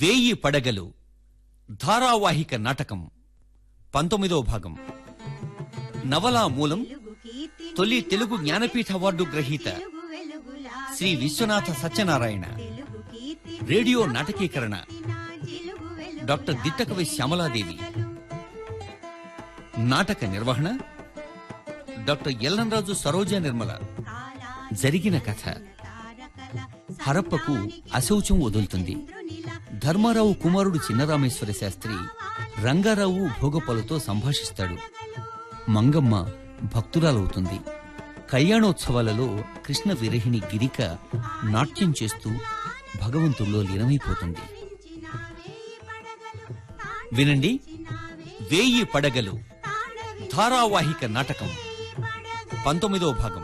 వేయి పడగలు ధారావాహిక నాటకం పంతొమ్మిదో భాగం నవలా మూలం తొలి తెలుగు జ్ఞానపీఠ అవార్డు గ్రహీత శ్రీ విశ్వనాథ సత్యనారాయణ రేడియో నాటకీకరణ డాక్టర్ దిట్టకవి శ్యామలాదేవి నాటక నిర్వహణ డాక్టర్ ఎల్లంరాజు సరోజ నిర్మల జరిగిన కథ హరప్పకు అశౌచం వదులుతుంది ధర్మారావు కుమారుడు చిన్నరామేశ్వర శాస్త్రి రంగారావు భోగపలుతో సంభాషిస్తాడు మంగమ్మ భక్తురాలవుతుంది కళ్యాణోత్సవాలలో కృష్ణ విరహిణి గిరిక నాట్యం చేస్తూ భగవంతుల్లో లీనమైపోతుంది వినండి వేయి పడగలు ధారావాహిక నాటకం పంతొమ్మిదో భాగం